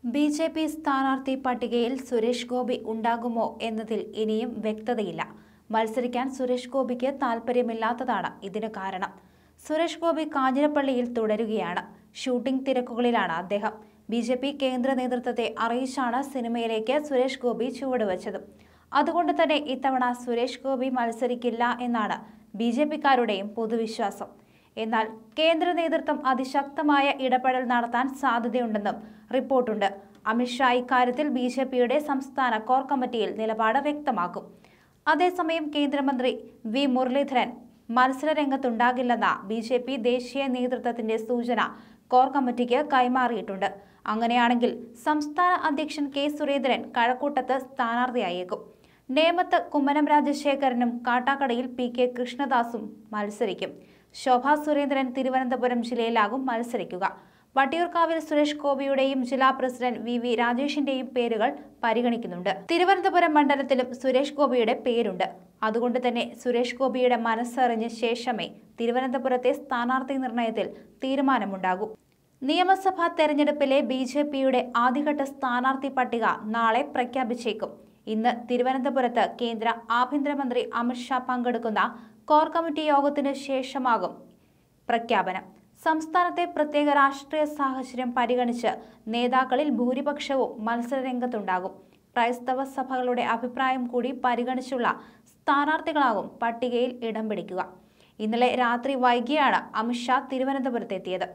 B J P സ്ഥാനാർത്ഥി പട്ടികയിൽ സുരേഷ് ഗോപി ഉണ്ടാകുമോ എന്നതിൽ ഇനിയും വ്യക്തതയില്ല മത്സരിക്കാൻ സുരേഷ് ഗോപിക്ക് താൽപ്പര്യമില്ലാത്തതാണ് ഇതിന് കാരണം സുരേഷ് ഗോപി കാഞ്ഞിരപ്പള്ളിയിൽ തുടരുകയാണ് ഷൂട്ടിംഗ് തിരക്കുകളിലാണ് അദ്ദേഹം ബി ജെ പി കേന്ദ്ര നേതൃത്വത്തെ അറിയിച്ചാണ് സിനിമയിലേക്ക് സുരേഷ് ഗോപി ചുവടുവച്ചത് അതുകൊണ്ട് തന്നെ ഇത്തവണ സുരേഷ് ഗോപി മത്സരിക്കില്ല എന്നാണ് ബി ജെ പിക്കാരുടെയും പൊതുവിശ്വാസം എന്നാൽ കേന്ദ്ര നേതൃത്വം അതിശക്തമായ ഇടപെടൽ നടത്താൻ സാധ്യതയുണ്ടെന്നും റിപ്പോർട്ടുണ്ട് അമിത്ഷാ ഇക്കാര്യത്തിൽ ബി ജെ പിയുടെ സംസ്ഥാന കോർ കമ്മിറ്റിയിൽ നിലപാട് വ്യക്തമാക്കും അതേസമയം കേന്ദ്രമന്ത്രി വി മുരളീധരൻ മത്സരരംഗത്തുണ്ടാകില്ലെന്ന ബി ജെ പി ദേശീയ നേതൃത്വത്തിന്റെ സൂചന കോർ കമ്മിറ്റിക്ക് കൈമാറിയിട്ടുണ്ട് അങ്ങനെയാണെങ്കിൽ സംസ്ഥാന അധ്യക്ഷൻ കെ സുരേന്ദ്രൻ കഴക്കൂട്ടത്ത് സ്ഥാനാർത്ഥിയായേക്കും നേമത്ത് കുമ്മനം രാജശേഖരനും കാട്ടാക്കടയിൽ പി കെ കൃഷ്ണദാസും മത്സരിക്കും ശോഭാ സുരേന്ദ്രൻ തിരുവനന്തപുരം ജില്ലയിലാകും മത്സരിക്കുക വട്ടിയൂർക്കാവിൽ സുരേഷ് ഗോപിയുടെയും ജില്ലാ പ്രസിഡന്റ് വി വി രാജേഷിന്റെയും പേരുകൾ പരിഗണിക്കുന്നുണ്ട് തിരുവനന്തപുരം മണ്ഡലത്തിലും സുരേഷ് ഗോപിയുടെ പേരുണ്ട് അതുകൊണ്ട് തന്നെ സുരേഷ് ഗോപിയുടെ മനസ്സറിഞ്ഞ ശേഷമേ തിരുവനന്തപുരത്തെ സ്ഥാനാർത്ഥി നിർണയത്തിൽ തീരുമാനമുണ്ടാകൂ നിയമസഭാ തെരഞ്ഞെടുപ്പിലെ ബി ജെ പിയുടെ ആദ്യഘട്ട സ്ഥാനാർത്ഥി പട്ടിക നാളെ പ്രഖ്യാപിച്ചേക്കും ഇന്ന് തിരുവനന്തപുരത്ത് കേന്ദ്ര ആഭ്യന്തരമന്ത്രി അമിത്ഷാ പങ്കെടുക്കുന്ന കോർ കമ്മിറ്റി യോഗത്തിനു ശേഷമാകും പ്രഖ്യാപനം സംസ്ഥാനത്തെ പ്രത്യേക രാഷ്ട്രീയ സാഹചര്യം പരിഗണിച്ച് നേതാക്കളിൽ ഭൂരിപക്ഷവും മത്സരരംഗത്തുണ്ടാകും ക്രൈസ്തവ സഭകളുടെ അഭിപ്രായം കൂടി പരിഗണിച്ചുള്ള സ്ഥാനാർത്ഥികളാകും പട്ടികയിൽ ഇടം പിടിക്കുക ഇന്നലെ രാത്രി വൈകിയാണ് അമിത്ഷാ തിരുവനന്തപുരത്തെത്തിയത്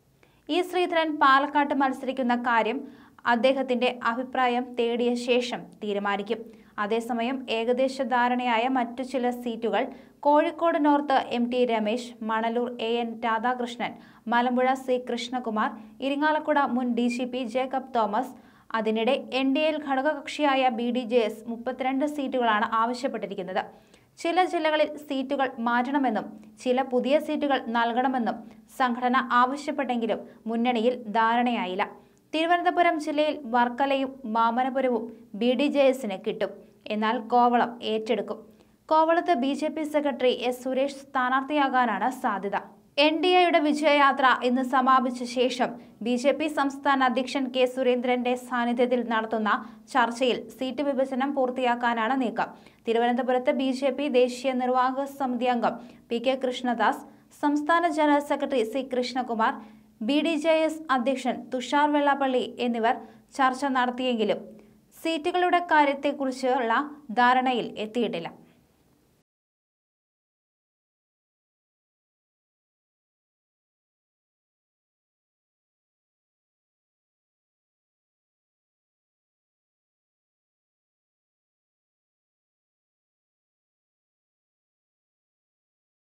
ഇ ശ്രീധരൻ പാലക്കാട്ട് മത്സരിക്കുന്ന കാര്യം അദ്ദേഹത്തിന്റെ അഭിപ്രായം തേടിയ ശേഷം തീരുമാനിക്കും അതേസമയം ഏകദേശ ധാരണയായ മറ്റു ചില സീറ്റുകൾ കോഴിക്കോട് നോർത്ത് എം ടി രമേശ് മണലൂർ എ എൻ രാധാകൃഷ്ണൻ മലമ്പുഴ സി കൃഷ്ണകുമാർ ഇരിങ്ങാലക്കുട മുൻ D G P Jacob Thomas അതിനിടെ എൻ ഡി എയിൽ ഘടകകക്ഷിയായ ബി ഡി ജെ എസ് മുപ്പത്തിരണ്ട് സീറ്റുകളാണ് ആവശ്യപ്പെട്ടിരിക്കുന്നത് ചില ജില്ലകളിൽ സീറ്റുകൾ മാറ്റണമെന്നും ചില പുതിയ സീറ്റുകൾ നൽകണമെന്നും സംഘടന ആവശ്യപ്പെട്ടെങ്കിലും മുന്നണിയിൽ ധാരണയായില്ല തിരുവനന്തപുരം ജില്ലയിൽ വർക്കലയും മാമനപുരവും ബി ഡി ജെ എസിന് കിട്ടും എന്നാൽ കോവളം ഏറ്റെടുക്കും കോവളത്ത് B J P secretary S Suresh സ്ഥാനാർത്ഥിയാകാനാണ് സാധ്യത എൻ ഡി എയുടെ വിജയയാത്ര ഇന്ന് സമാപിച്ച ശേഷം ബി ജെ പി സംസ്ഥാന അധ്യക്ഷൻ കെ സുരേന്ദ്രന്റെ സാന്നിധ്യത്തിൽ നടത്തുന്ന ചർച്ചയിൽ സീറ്റ് വിഭജനം പൂർത്തിയാക്കാനാണ് നീക്കം തിരുവനന്തപുരത്ത് ബി ജെ പി ദേശീയ നിർവാഹക സമിതി അംഗം പി കെ കൃഷ്ണദാസ് സംസ്ഥാന general secretary C Krishnakumar B D J S അധ്യക്ഷൻ തുഷാർ വെള്ളാപ്പള്ളി എന്നിവർ ചർച്ച നടത്തിയെങ്കിലും സീറ്റുകളുടെ കാര്യത്തെക്കുറിച്ചുള്ള ധാരണയിൽ എത്തിയിട്ടില്ല